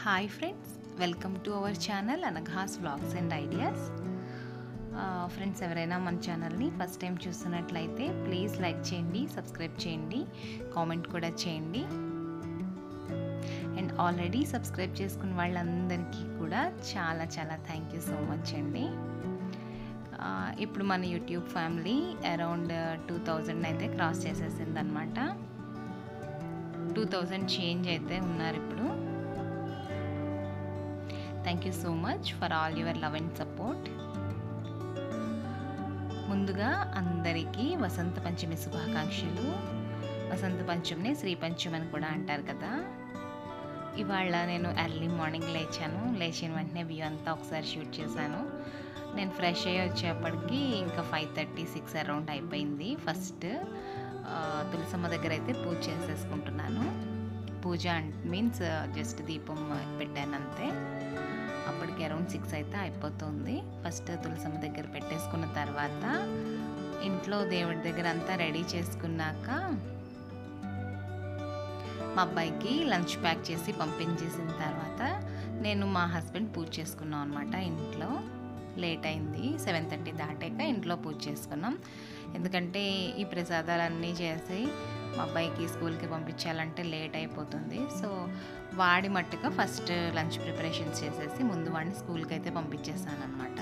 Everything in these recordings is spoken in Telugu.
hi friends welcome to our channel Anagha's vlogs and ideas friends ఎవరైనా మన ఛానల్ని ఫస్ట్ టైం చూస్తున్నట్లయితే ప్లీజ్ లైక్ చేయండి సబ్స్క్రైబ్ చేయండి కామెంట్ కూడా చేయండి అండ్ ఆల్రెడీ సబ్స్క్రైబ్ చేసుకున్న వాళ్ళందరికీ కూడా చాలా చాలా థ్యాంక్ యూ సో మచ్ అండి ఆ, ఇప్పుడు మన YouTube family around two thousand అయితే క్రాస్ చేసేసింది అనమాట టూ థౌజండ్ చేంజ్ అయితే ఉన్నారు ఇప్పుడు thank you so much for all your love and support ముందుగా అందరికీ వసంత పంచమి శుభాకాంక్షలు వసంత పంచమిని శ్రీ పంచమి అని కూడా అంటారు కదా ఇవాళ నేను ఎర్లీ మార్నింగ్ లేచాను లేచిన వెంటనే వ్యూ అంతా ఒకసారి షూట్ చేశాను నేను ఫ్రెష్ అయ్యి వచ్చేప్పటికి ఇంకా ఫైవ్ థర్టీ సిక్స్ అరౌండ్ అయిపోయింది ఫస్ట్ ఆ, తులసమ్మ దగ్గర అయితే పూజ చేసేసుకుంటున్నాను పూజ మీన్స్ జస్ట్ దీపం పెట్టాను అంతే అప్పటికి అరౌండ్ సిక్స్ అయితే అయిపోతుంది ఫస్ట్ తులసమ్మ దగ్గర పెట్టేసుకున్న తర్వాత ఇంట్లో దేవుడి దగ్గర అంతా రెడీ చేసుకున్నాక మా అబ్బాయికి లంచ్ ప్యాక్ చేసి పంపించేసిన తర్వాత నేను మా హస్బెండ్ పూజ చేసుకున్నాం అనమాట ఇంట్లో లేట్ అయింది సెవెన్ థర్టీ దాటాక ఇంట్లో పూజ చేసుకున్నాం ఎందుకంటే ఈ ప్రసాదాలన్నీ చేసి మా అబ్బాయికి స్కూల్కి పంపించాలంటే లేట్ అయిపోతుంది సో వాడి మట్టుగా ఫస్ట్ లంచ్ ప్రిపరేషన్స్ చేసేసి ముందు వాడిని స్కూల్కి అయితే పంపించేస్తాను అనమాట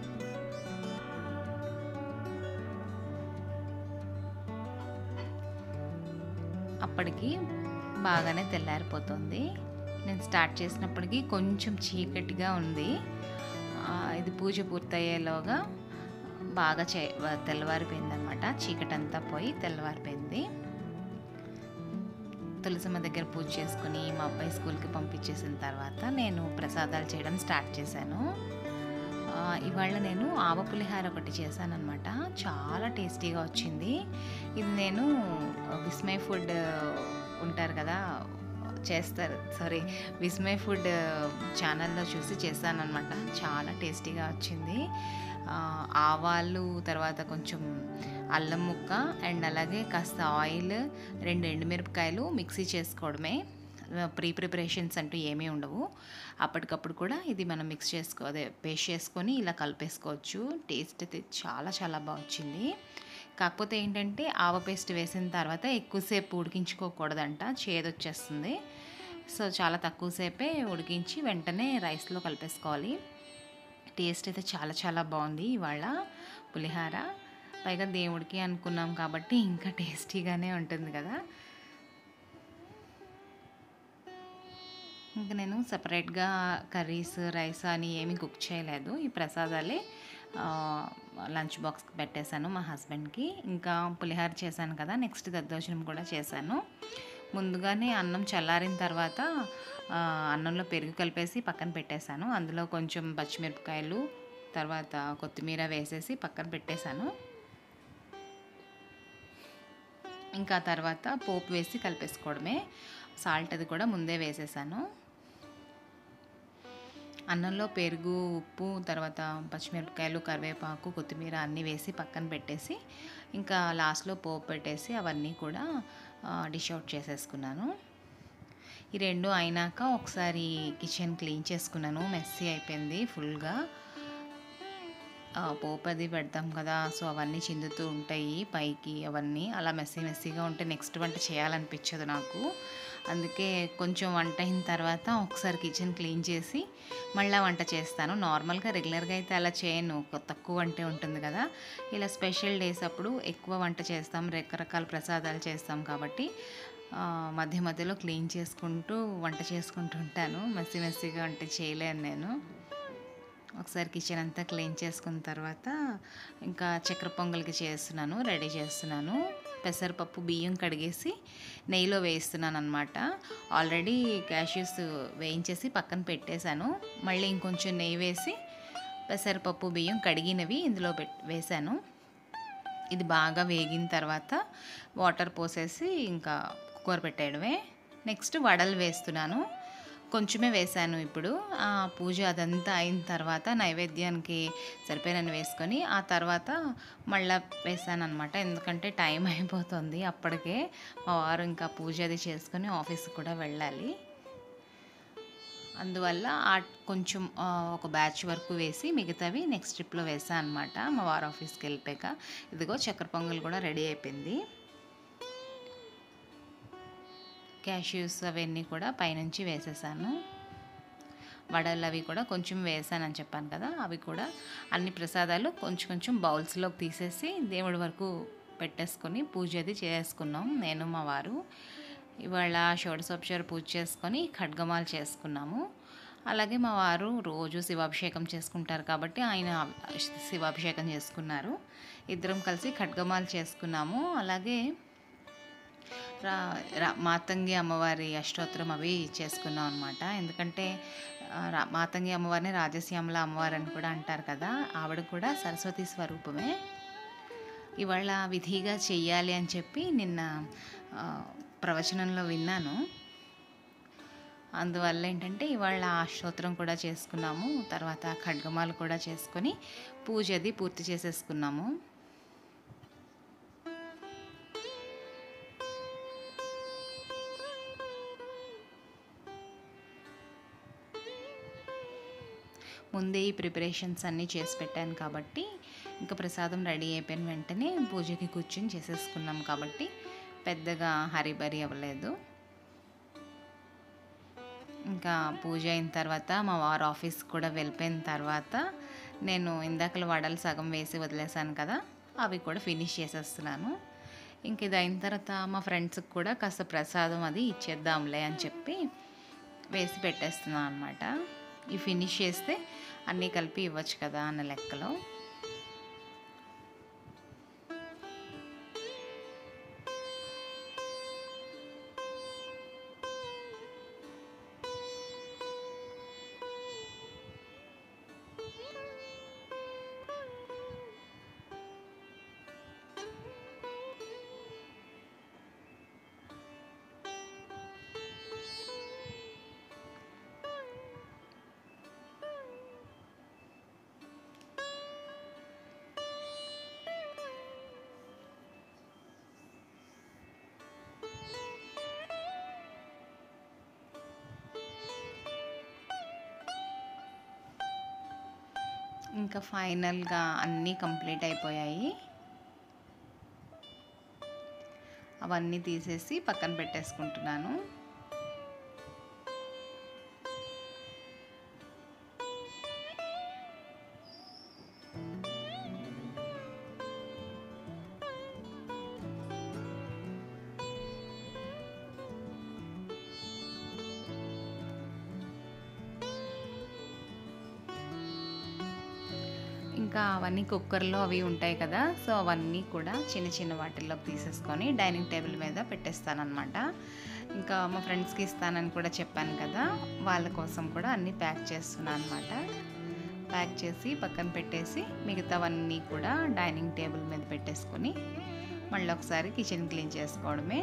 అప్పటికి బాగానే తెల్లారిపోతుంది నేను స్టార్ట్ చేసినప్పటికీ కొంచెం చీకటిగా ఉంది ఆ, ఇది పూజ పూర్తయ్యేలోగా బాగా చే తెల్లవారిపోయింది అనమాట చీకటి అంతా పోయి తెల్లవారిపోయింది తులసమ్మ దగ్గర పూజ చేసుకుని మా అబ్బాయి స్కూల్కి పంపించేసిన తర్వాత నేను ప్రసాదాలు చేయడం స్టార్ట్ చేశాను ఆ, ఇవాళ నేను ఆవ పులిహార ఒకటి చేశాను అనమాట చాలా టేస్టీగా వచ్చింది ఇది నేను విస్మయ్ ఫుడ్ ఉంటారు కదా చేస్తారు సారీ విస్మయ్ ఫుడ్ ఛానల్లో చూసి చేశాను అనమాట చాలా టేస్టీగా వచ్చింది ఆ, ఆవాలు తర్వాత కొంచెం అల్లం ముక్క అండ్ అలాగే కాస్త ఆయిల్ రెండు ఎండుమిరపకాయలు మిక్సీ చేసుకోవడమే ప్రీ ప్రిపరేషన్స్ అంటూ ఏమీ ఉండవు అప్పటికప్పుడు కూడా ఇది మనం మిక్స్ చేసుకో అదే పేస్ట్ చేసుకొని ఇలా కలిపేసుకోవచ్చు టేస్ట్ అయితే చాలా చాలా బాగా వచ్చింది కాకపోతే ఏంటంటే ఆవ పేస్ట్ వేసిన తర్వాత ఎక్కువసేపు ఉడికించుకోకూడదంట చేదొచ్చేస్తుంది సో చాలా తక్కువసేపే ఉడికించి వెంటనే రైస్లో కలిపేసుకోవాలి టేస్ట్ అయితే చాలా చాలా బాగుంది ఇవాళ పులిహార పైగా దేవుడికి అనుకున్నాం కాబట్టి ఇంకా టేస్టీగానే ఉంటుంది కదా ఇంకా నేను సపరేట్గా కర్రీస్ రైస్ అని ఏమీ కుక్ చేయలేదు ఈ ప్రసాదాలే ఆ, లంచ్ బాక్స్కి పెట్టేశాను మా హస్బెండ్కి ఇంకా పులిహార చేశాను కదా నెక్స్ట్ దద్దోజనం కూడా చేశాను ముందుగానే అన్నం చల్లారిన తర్వాత ఆ, అన్నంలో పెరుగు కలిపేసి పక్కన పెట్టేశాను అందులో కొంచెం పచ్చిమిరపకాయలు తర్వాత కొత్తిమీర వేసేసి పక్కన పెట్టేశాను ఇంకా తర్వాత పోపు వేసి కలిపేసుకోవడమే సాల్ట్ అది కూడా ముందే వేసేసాను అన్నంలో పెరుగు ఉప్పు తర్వాత పచ్చిమిరపకాయలు కరివేపాకు కొత్తిమీర అన్నీ వేసి పక్కన పెట్టేసి ఇంకా లాస్ట్లో పోపు పెట్టేసి అవన్నీ కూడా డిష్ అవుట్ చేసేసుకున్నాను ఈ రెండు అయినాక ఒకసారి కిచెన్ క్లీన్ చేసుకున్నాను మెస్సీ అయిపోయింది ఫుల్గా ఆ, పోపు అది పెడతాం కదా సో అవన్నీ చిందుతూ ఉంటాయి పైకి అవన్నీ అలా మెస్సీ మెస్సీగా ఉంటే నెక్స్ట్ వంట చేయాలనిపించదు నాకు అందుకే కొంచెం వంట అయిన తర్వాత ఒకసారి కిచెన్ క్లీన్ చేసి మళ్ళీ వంట చేస్తాను నార్మల్గా రెగ్యులర్గా అయితే అలా చేయను ఒక తక్కువ వంటే ఉంటుంది కదా ఇలా స్పెషల్ డేస్ అప్పుడు ఎక్కువ వంట చేస్తాం రకరకాల ప్రసాదాలు చేస్తాం కాబట్టి ఆ, మధ్య మధ్యలో క్లీన్ చేసుకుంటూ వంట చేసుకుంటూ ఉంటాను మెస్సీ మెస్సీగా వంట చేయలేను నేను ఒకసారి కిచెన్ అంతా క్లీన్ చేసుకున్న తర్వాత ఇంకా చక్కెర పొంగల్కి చేస్తున్నాను రెడీ చేస్తున్నాను పెసరపప్పు బియ్యం కడిగేసి నెయ్యిలో వేస్తున్నాను అనమాట ఆల్రెడీ క్యాష్యూస్ వేయించేసి పక్కన పెట్టేశాను మళ్ళీ ఇంకొంచెం నెయ్యి వేసి పెసరపప్పు బియ్యం కడిగినవి ఇందులో పెట్ వేశాను ఇది బాగా వేగిన తర్వాత వాటర్ పోసేసి ఇంకా కుక్కర్ పెట్టేయడమే నెక్స్ట్ వడలు వేస్తున్నాను కొంచెమే వేశాను ఇప్పుడు ఆ పూజ అదంతా అయిన తర్వాత నైవేద్యానికి సరిపోయినని వేసుకొని ఆ తర్వాత మళ్ళీ వేసాను అనమాట ఎందుకంటే టైం అయిపోతుంది అప్పటికే మా వారు ఇంకా పూజ అది చేసుకొని ఆఫీస్కి కూడా వెళ్ళాలి అందువల్ల ఆ కొంచెం ఆ, ఒక బ్యాచ్ వరకు వేసి మిగతావి నెక్స్ట్ ట్రిప్లో వేసాను అనమాట మా వారు ఆఫీస్కి వెళ్ళిపోయాక ఇదిగో చక్కెర పొంగల్ కూడా రెడీ అయిపోయింది క్యాష్యూస్ అవన్నీ కూడా పైనుంచి వేసేసాను వడలు అవి కూడా కొంచెం వేసానని చెప్పాను కదా అవి కూడా అన్ని ప్రసాదాలు కొంచెం కొంచెం బౌల్స్లోకి తీసేసి దేవుడి వరకు పెట్టేసుకొని పూజ అది చేసుకున్నాం నేను మా వారు ఇవాళ షోడశోపచార పూజ చేసుకొని ఖడ్గమాలు చేసుకున్నాము అలాగే మా వారు రోజు శివాభిషేకం చేసుకుంటారు కాబట్టి ఆయన శివాభిషేకం చేసుకున్నారు ఇద్దరం కలిసి ఖడ్గమాలు చేసుకున్నాము అలాగే రా రా మాతంగి అమ్మవారి అష్టోత్తరం అవి చేసుకున్నాం అనమాట ఎందుకంటే ఆ, రా- మాతంగి అమ్మవారిని రాజశ్యామల అమ్మవారు అని కూడా అంటారు కదా ఆవిడ కూడా సరస్వతి స్వరూపమే ఇవాళ విధిగా చెయ్యాలి అని చెప్పి నిన్న ఆ, ప్రవచనంలో విన్నాను అందువల్ల ఏంటంటే ఇవాళ ఆ స్తోత్రం కూడా చేసుకున్నాము తర్వాత ఖడ్గమాలు కూడా చేసుకొని పూజ అది పూర్తి చేసేసుకున్నాము ముందే ఈ ప్రిపరేషన్స్ అన్నీ చేసి పెట్టాను కాబట్టి ఇంకా ప్రసాదం రెడీ అయిపోయిన వెంటనే పూజకి కూర్చొని చేసేసుకున్నాం కాబట్టి పెద్దగా హరిబరి అవ్వలేదు ఇంకా పూజ అయిన తర్వాత మా వారు ఆఫీస్కి కూడా వెళ్ళిపోయిన తర్వాత నేను ఇందాకలు వడలు సగం వేసి వదిలేసాను కదా అవి కూడా ఫినిష్ చేసేస్తున్నాను ఇంక ఇది అయిన తర్వాత మా ఫ్రెండ్స్కి కూడా కాస్త ప్రసాదం అది ఇచ్చేద్దాంలే అని చెప్పి వేసి పెట్టేస్తున్నాను అనమాట ఇవి ఫినిష్ చేస్తే అన్నీ కలిపి ఇవ్వచ్చు కదా అన్న లెక్కలో ఇంకా ఫైనల్గా అన్నీ కంప్లీట్ అయిపోయాయి అవన్నీ తీసేసి పక్కన పెట్టేసుకుంటున్నాను ఇంకా అవన్నీ కుక్కర్లో అవి ఉంటాయి కదా సో అవన్నీ కూడా చిన్న చిన్న వాటిల్లోకి తీసేసుకొని డైనింగ్ టేబుల్ మీద పెట్టేస్తానమాట ఇంకా మా ఫ్రెండ్స్కి ఇస్తానని కూడా చెప్పాను కదా వాళ్ళ కోసం కూడా అన్నీ ప్యాక్ చేస్తున్నాను అనమాట ప్యాక్ చేసి పక్కన పెట్టేసి మిగతావన్నీ కూడా డైనింగ్ టేబుల్ మీద పెట్టేసుకొని మళ్ళీ ఒకసారి కిచెన్ క్లీన్ చేసుకోవడమే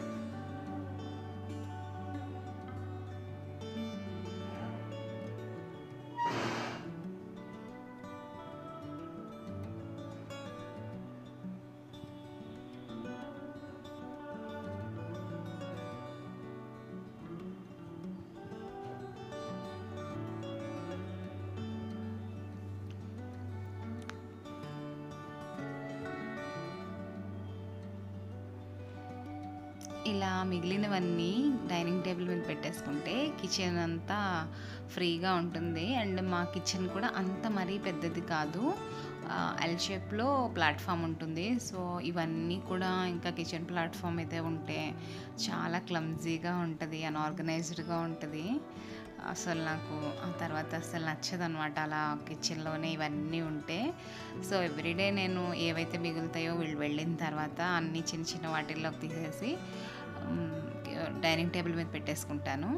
ఇలా మిగిలినవన్నీ డైనింగ్ టేబుల్ మీద పెట్టేసుకుంటే కిచెన్ అంతా ఫ్రీగా ఉంటుంది అండ్ మా కిచెన్ కూడా అంత మరీ పెద్దది కాదు ఎల్ షేప్లో ప్లాట్ఫామ్ ఉంటుంది సో ఇవన్నీ కూడా ఇంకా కిచెన్ ప్లాట్ఫామ్ అయితే ఉంటే చాలా క్లమ్జీగా ఉంటుంది అన్ఆర్గనైజ్డ్గా ఉంటుంది అసలు నాకు ఆ తర్వాత అసలు నచ్చదు అనమాట అలా కిచెన్లోనే ఇవన్నీ ఉంటే సో ఎవ్రీడే నేను ఏవైతే మిగులుతాయో వీళ్ళు వెళ్ళిన తర్వాత అన్ని చిన్న చిన్న వాటిల్లోకి తీసేసి డైనింగ్ టేబుల్ మీద పెట్టేసుకుంటాను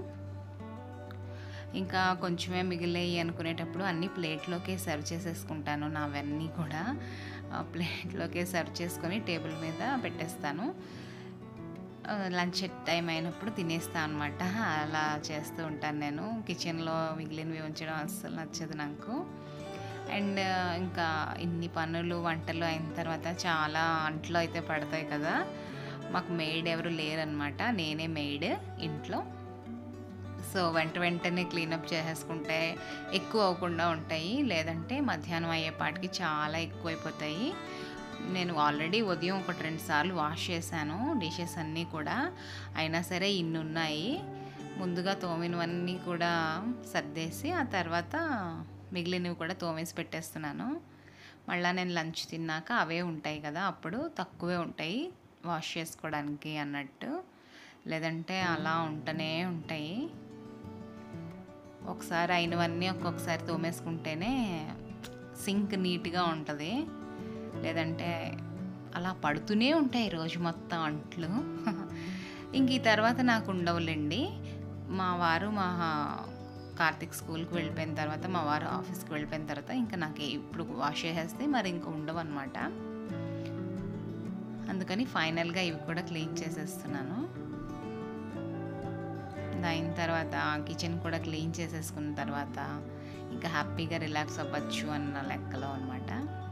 ఇంకా కొంచెమే మిగిలాయి అనుకునేటప్పుడు అన్ని ప్లేట్లోకే సర్వ్ చేసేసుకుంటాను నావన్నీ కూడా ప్లేట్లోకే సర్వ్ చేసుకొని టేబుల్ మీద పెట్టేస్తాను లంచ్ టైం అయినప్పుడు తినేస్తాను అనమాట అలా చేస్తూ ఉంటాను నేను కిచెన్లో మిగిలినవి ఉంచడం అస్సలు నచ్చదు నాకు అండ్ ఇంకా ఇన్ని పనులు వంటలు అయిన తర్వాత చాలా అంట్లో అయితే పడతాయి కదా మాకు మెయిడ్ ఎవరు లేరనమాట నేనే మెయిడ్ ఇంట్లో సో వెంట వెంటనే క్లీనప్ చేసేసుకుంటే ఎక్కువ అవ్వకుండా ఉంటాయి లేదంటే మధ్యాహ్నం అయ్యేపాటికి చాలా ఎక్కువైపోతాయి నేను ఆల్రెడీ ఉదయం ఒకటి రెండు సార్లు వాష్ చేశాను డిషెస్ అన్నీ కూడా అయినా సరే ఇన్ని ఉన్నాయి ముందుగా తోమినవన్నీ కూడా సర్దేసి ఆ తర్వాత మిగిలినవి కూడా తోమేసి పెట్టేస్తున్నాను మళ్ళీ నేను లంచ్ తిన్నాక అవే ఉంటాయి కదా అప్పుడు తక్కువే ఉంటాయి వాష్ చేసుకోవడానికి అన్నట్టు లేదంటే అలా ఉంటూనే ఉంటాయి ఒకసారి అయినవన్నీ ఒక్కొక్కసారి తోమేసుకుంటేనే సింక్ నీట్గా ఉంటుంది లేదంటే అలా పడుతూనే ఉంటాయి రోజు మొత్తం అంట్లు ఇంక ఈ తర్వాత నాకు ఉండవులేండి మా వారు మా కార్తిక్ స్కూల్కి వెళ్ళిపోయిన తర్వాత మా వారు ఆఫీస్కి వెళ్ళిపోయిన తర్వాత ఇంకా నాకు ఇప్పుడు వాష్ చేసేస్తే మరి ఇంకా ఉండవు అనమాట అందుకని ఫైనల్గా ఇవి కూడా క్లీన్ చేసేస్తున్నాను అయిన తర్వాత కిచెన్ కూడా క్లీన్ చేసేసుకున్న తర్వాత ఇంకా హ్యాపీగా రిలాక్స్ అవ్వచ్చు అన్న లెక్కలో అనమాట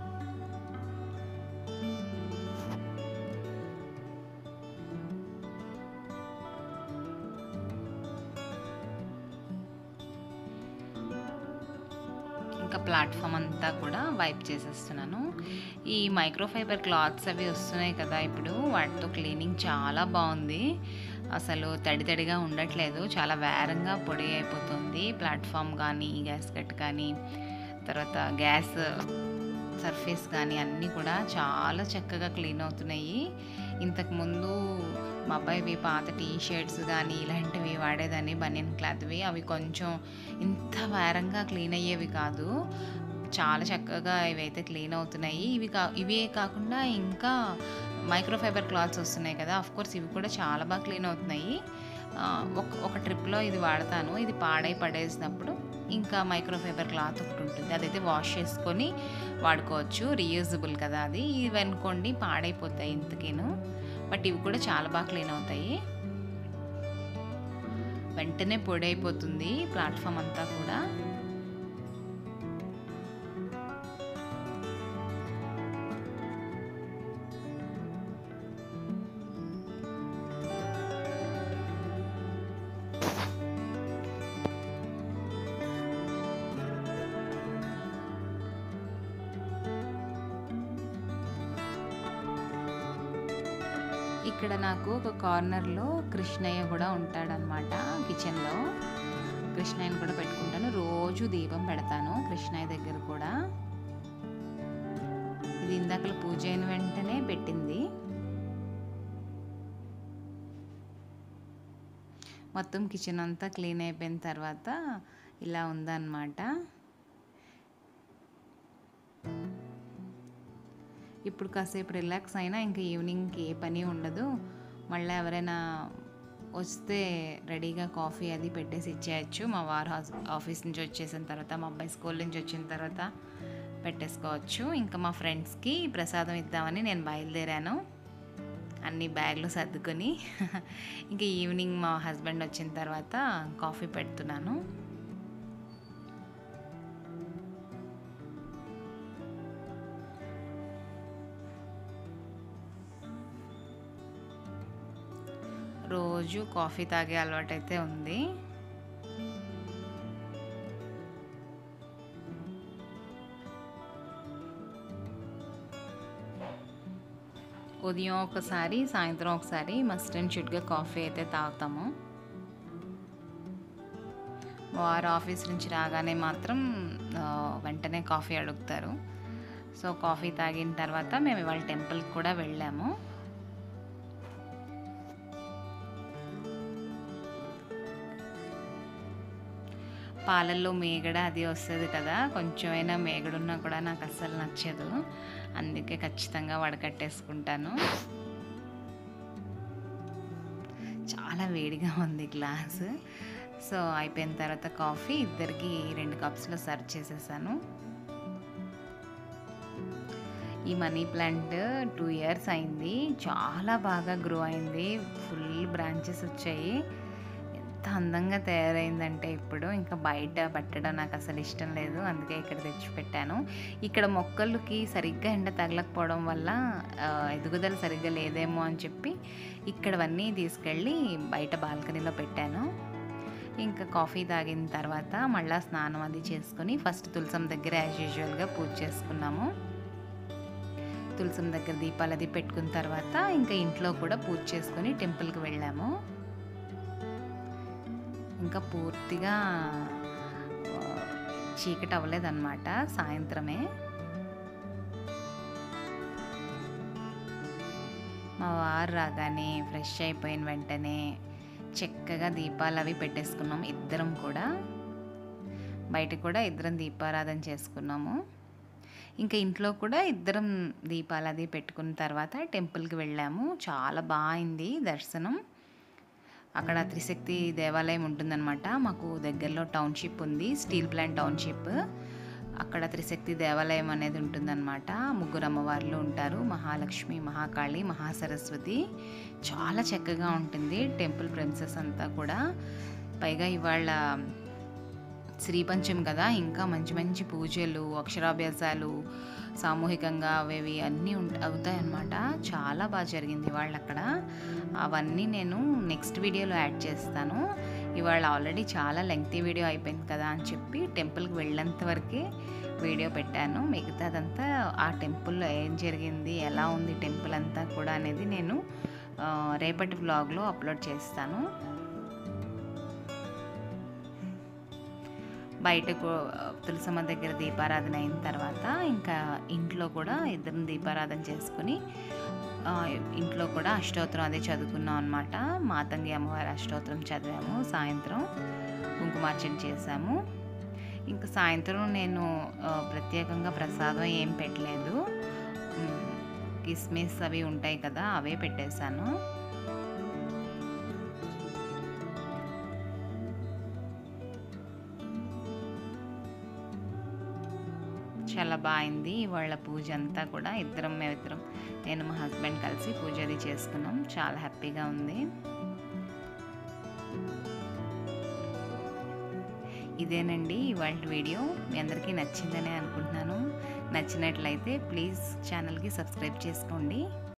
ఇంకా ప్లాట్ఫామ్ అంతా కూడా వైప్ చేసేస్తున్నాను ఈ మైక్రోఫైబర్ క్లాత్స్ అవి వస్తున్నాయి కదా ఇప్పుడు వాటితో క్లీనింగ్ చాలా బాగుంది అసలు తడి తడిగా ఉండట్లేదు చాలా వేరంగా పొడి అయిపోతుంది ప్లాట్ఫామ్ కానీ గ్యాస్ కట్ కానీ తర్వాత గ్యాస్ సర్ఫేస్ కానీ అన్నీ కూడా చాలా చక్కగా క్లీన్ అవుతున్నాయి ఇంతకుముందు మా అబ్బాయివి పాత టీ షర్ట్స్ కానీ ఇలాంటివి వాడేదాన్ని బనియన్ క్లాత్వి అవి కొంచెం ఇంత వేరంగా క్లీన్ అయ్యేవి కాదు చాలా చక్కగా ఇవైతే క్లీన్ అవుతున్నాయి ఇవి కా ఇవే కాకుండా ఇంకా మైక్రోఫైబర్ క్లాత్స్ వస్తున్నాయి కదా ఆఫ్ కోర్స్ ఇవి కూడా చాలా బాగా క్లీన్ అవుతున్నాయి ఆ, ఒక ఒక ట్రిప్లో ఇది వాడతాను ఇది పాడై పడేసినప్పుడు ఇంకా మైక్రోఫైబర్ క్లాత్ ఒకటి ఉంటుంది అదైతే వాష్ చేసుకొని వాడుకోవచ్చు రీయూజబుల్ కదా అది ఇవి అనుకోండి పాడైపోతాయి ఇంతకేను బట్ ఇవి కూడా చాలా బాగా క్లీన్ అవుతాయి వెంటనే పొడి అయిపోతుంది ప్లాట్ఫామ్ అంతా కూడా ఇక్కడ నాకు ఒక కార్నర్లో కృష్ణయ్య కూడా ఉంటాడనమాట కిచెన్లో కృష్ణయ్యని కూడా పెట్టుకుంటాను రోజు దీపం పెడతాను కృష్ణయ్య దగ్గర కూడా ఇది ఇందాకల పూజ అయిన వెంటనే పెట్టింది మొత్తం కిచెన్ అంతా క్లీన్ అయిపోయిన తర్వాత ఇలా ఉందన్నమాట ఇప్పుడు కాసేపు రిలాక్స్ అయినా ఇంకా ఈవినింగ్కి ఏ పని ఉండదు మళ్ళీ ఎవరైనా వస్తే రెడీగా కాఫీ అది పెట్టేసి ఇచ్చేయచ్చు మా వారు హాస్- ఆఫీస్ నుంచి వచ్చేసిన తర్వాత మా అబ్బాయి స్కూల్ నుంచి వచ్చిన తర్వాత పెట్టేసుకోవచ్చు ఇంకా మా ఫ్రెండ్స్కి ప్రసాదం ఇద్దామని నేను బయలుదేరాను అన్ని బ్యాగ్లు సర్దుకొని ఇంకా ఈవినింగ్ మా హస్బెండ్ వచ్చిన తర్వాత కాఫీ పెడుతున్నాను రోజు కాఫీ తాగే అలవాటైతే ఉంది ఉదయం ఒకసారి సాయంత్రం ఒకసారి మస్ట్ అండ్ షుడ్గా కాఫీ అయితే తాగుతాము వారు ఆఫీస్ నుంచి రాగానే మాత్రం ఆ, వెంటనే కాఫీ అడుగుతారు సో కాఫీ తాగిన తర్వాత మేము ఇవాళ టెంపుల్కి కూడా వెళ్ళాము పాలల్లో మేగడ అది వస్తుంది కదా కొంచెమైనా మేగడున్నా కూడా నాకు అస్సలు నచ్చదు అందుకే ఖచ్చితంగా వడకట్టేసుకుంటాను చాలా వేడిగా ఉంది గ్లాస్ సో అయిపోయిన తర్వాత కాఫీ ఇద్దరికి రెండు కప్స్లో సర్వ్ చేసేసాను ఈ మనీ ప్లాంట్ టూ ఇయర్స్ అయింది చాలా బాగా గ్రో అయింది ఫుల్ బ్రాంచెస్ వచ్చాయి ఎంత అందంగా తయారైందంటే ఇప్పుడు ఇంకా బయట పెట్టడం నాకు అసలు ఇష్టం లేదు అందుకే ఇక్కడ తెచ్చి పెట్టాను ఇక్కడ మొక్కలకి సరిగ్గా ఎండ తగలకపోవడం వల్ల ఆ, ఎదుగుదల సరిగ్గా లేదేమో అని చెప్పి ఇక్కడవన్నీ తీసుకెళ్ళి బయట బాల్కనీలో పెట్టాను ఇంకా కాఫీ తాగిన తర్వాత మళ్ళీ స్నానం అది చేసుకొని ఫస్ట్ తులసం దగ్గర యాజ్ యూజువల్గా పూజ చేసుకున్నాము తులసం దగ్గర దీపాలు అది పెట్టుకున్న తర్వాత ఇంకా ఇంట్లో కూడా పూజ చేసుకొని టెంపుల్కి వెళ్ళాము ఇంకా పూర్తిగా ఆ, చీకటి అవ్వలేదన్నమాట సాయంత్రమే మా వారు రాగానే ఫ్రెష్ అయిపోయిన వెంటనే చక్కగా దీపాలు అవి పెట్టేసుకున్నాం ఇద్దరం కూడా బయట కూడా ఇద్దరం దీపారాధన చేసుకున్నాము ఇంకా ఇంట్లో కూడా ఇద్దరం దీపాలు అది పెట్టుకున్న తర్వాత టెంపుల్కి వెళ్ళాము చాలా బాగుంది దర్శనం అక్కడ త్రిశక్తి దేవాలయం ఉంటుందన్నమాట మాకు దగ్గరలో టౌన్షిప్ ఉంది స్టీల్ ప్లాంట్ టౌన్షిప్ అక్కడ త్రిశక్తి దేవాలయం అనేది ఉంటుందన్నమాట ముగ్గురు అమ్మవార్లు ఉంటారు మహాలక్ష్మి మహాకాళి మహాసరస్వతి చాలా చక్కగా ఉంటుంది టెంపుల్ ప్రిన్సెస్ అంతా కూడా పైగా ఇవాళ శ్రీపంచం కదా ఇంకా మంచి మంచి పూజలు అక్షరాభ్యాసాలు సామూహికంగా అవేవి అన్నీ ఉంట అవుతాయన్నమాట చాలా బాగా జరిగింది ఇవాళ అక్కడ అవన్నీ నేను నెక్స్ట్ వీడియోలో యాడ్ చేస్తాను ఇవాళ ఆల్రెడీ చాలా లెంగ్తీ వీడియో అయిపోయింది కదా అని చెప్పి టెంపుల్కి వెళ్ళేంత వరకే వీడియో పెట్టాను మిగతాదంతా ఆ టెంపుల్లో ఏం జరిగింది ఎలా ఉంది టెంపుల్ అంతా కూడా అనేది నేను ఆ, రేపటి వ్లాగ్లో అప్లోడ్ చేస్తాను బయటకు తులసమ్మ దగ్గర దీపారాధన అయిన తర్వాత ఇంకా ఇంట్లో కూడా ఇద్దరం దీపారాధన చేసుకుని ఆ, ఇంట్లో కూడా అష్టోత్తరం అదే చదువుకున్నాం అనమాట మాతంగి అమ్మవారి అష్టోత్తరం చదివాము సాయంత్రం కుంకుమార్చన చేశాము ఇంకా సాయంత్రం నేను ఆ, ప్రత్యేకంగా ప్రసాదం ఏం పెట్టలేదు ఉమ్, కిస్మిస్ అవి ఉంటాయి కదా అవే పెట్టేశాను చాలా బాగుంది ఇవాళ పూజ అంతా కూడా ఇద్దరం మేమిద్దరం నేను మా హస్బెండ్ కలిసి పూజ అది చేసుకున్నాం చాలా హ్యాపీగా ఉంది ఇదేనండి ఇవాళ వీడియో మీ అందరికీ నచ్చిందనే అనుకుంటున్నాను నచ్చినట్లయితే ప్లీజ్ ఛానల్కి సబ్స్క్రైబ్ చేసుకోండి